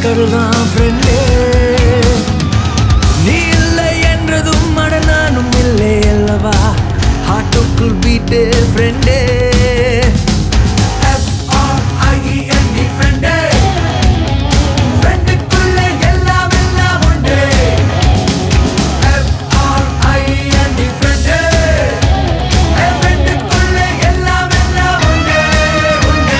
கடலாம் ஃப்ரெண்டே நீ இல்லை என்றதும் அட நானும் இல்லை அல்லவா ஹார்ட்டுக்குள் பீட்டு ஃப்ரெண்டே F-R-I-E-N-D ஃப்ரெண்டே ஃப்ரெண்டுக்குள்ளே எல்லாம் எல்லாம் உண்டு F-R-I-E-N-D ஃப்ரெண்டே ஃப்ரெண்டுக்குள்ளே எல்லாம் எல்லாம் உண்டு உண்டு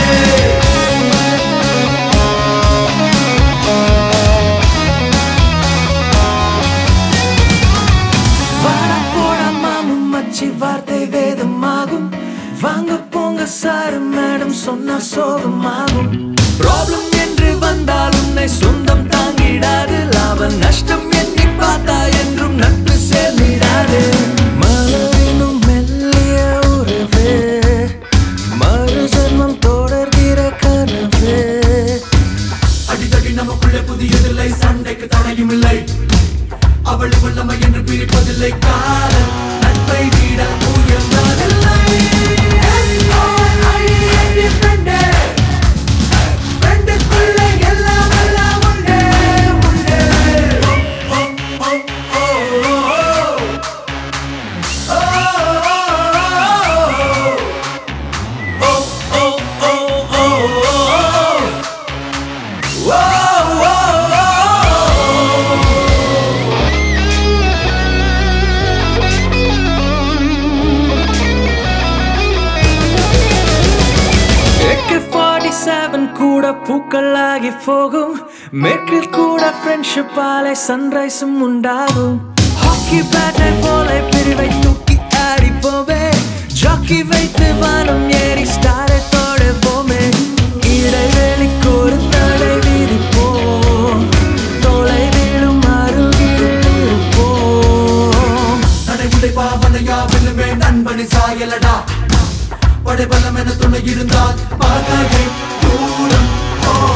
வாடா போடா மாமும் மச்சி வார்த்தை வேதமாகும் வாங்க போங்க சார் மேடம் சொன்னா சோகமாகும் ப்ராப்ளம் என்று வந்தால் உன்னை சொந்தம் தாங்கிடாது லாப நஷ்டம் எண்ணி பார்த்தா என்றும் நட்பு சேர்ந்திடாது மலரினும் மெல்லிய உறவே மறு ஜென்மம் தொடர்கிற கனவே அடிதடி நமக்குள்ளே புதியதில்லை சண்டைக்கு தடையும் இல்லை அவள் இவள் நம்ம என்று பிரிப்பதில்லை காதல் நட்பை விட உயர்ந்ததில்லை ஃப்ரெண்டுக்குள்ளே எல்லாம் எல்லாம் உண்டு உண்டு ஓ, ஓ, ஓ, ஓ, ஓ. ஓ, ஓ, ஓ, ஓ, ஓ. AK-47 கூட பூக்களாகி போகும் மேற்கில் கூட ஃப்ரெண்ட்ஷிப் ஆலை சன்ரைஸும் உண்டாகும் ஹாக்கி பேட்டை போல பிரிவை தூக்கி ஆடி போவே ஜாக்கி வைத்து வானம் ஏறி ஸ்டாரை தொடவோமே இடைவெளிக்கு ஒரு தடை விதிப்போம் தொலை வீழும் அருகில் இருப்போம் நடை உடை பாவனையா வெல்லுமே நண்பனி சாயலடா படைபலம் என துணை இருந்தால் பகையை தூரம் ஓ